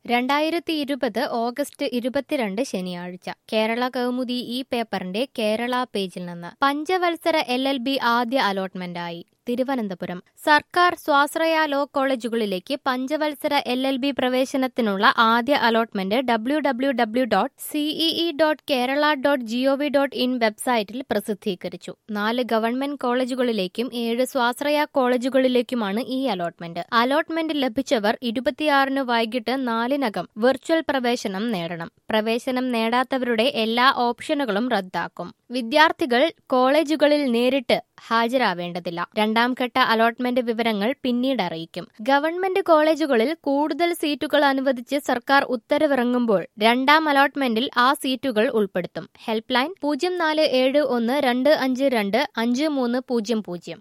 രണ്ടായിരത്തി ഇരുപത് ഓഗസ്റ്റ് ഇരുപത്തിരണ്ട് ശനിയാഴ്ച കേരള കൗമുദി ഈ പേപ്പറിന്റെ കേരള പേജിൽ നിന്ന് പഞ്ചവത്സര എൽ എൽ ബി ആദ്യ അലോട്ട്മെന്റായി തിരുവനന്തപുരം സർക്കാർ സ്വാശ്രയ ലോ കോളേജുകളിലേക്ക് പഞ്ചവത്സര എൽ എൽ ബി പ്രവേശനത്തിനുള്ള ആദ്യ allotment W W W dot C E E dot Kerala dot G O V dot in വെബ്സൈറ്റിൽ പ്രസിദ്ധീകരിച്ചു നാല് ഗവൺമെന്റ് കോളേജുകളിലേക്കും ഏഴ് സ്വാശ്രയ കോളേജുകളിലേക്കുമാണ് ഈ അലോട്ട്മെന്റ് അലോട്ട്മെന്റ് ലഭിച്ചവർ ഇരുപത്തിയാറിന് വൈകിട്ട് നാലിനകം വിർച്വൽ പ്രവേശനം നേടണം പ്രവേശനം നേടാത്തവരുടെ എല്ലാ ഓപ്ഷനുകളും റദ്ദാക്കും വിദ്യാർത്ഥികൾ കോളേജുകളിൽ നേരിട്ട് ഹാജരാവേണ്ടതില്ല രണ്ടാം ഘട്ട അലോട്ട്മെന്റ് വിവരങ്ങൾ പിന്നീട് അറിയിക്കും ഗവൺമെന്റ് കോളേജുകളിൽ കൂടുതൽ സീറ്റുകൾ അനുവദിച്ച് സർക്കാർ ഉത്തരവിറങ്ങുമ്പോൾ രണ്ടാം അലോട്ട്മെന്റിൽ ആ സീറ്റുകൾ ഉൾപ്പെടുത്തും ഹെൽപ്പ് ലൈൻ പൂജ്യം നാല് ഏഴ് ഒന്ന് രണ്ട് അഞ്ച് രണ്ട് അഞ്ച് മൂന്ന് പൂജ്യം പൂജ്യം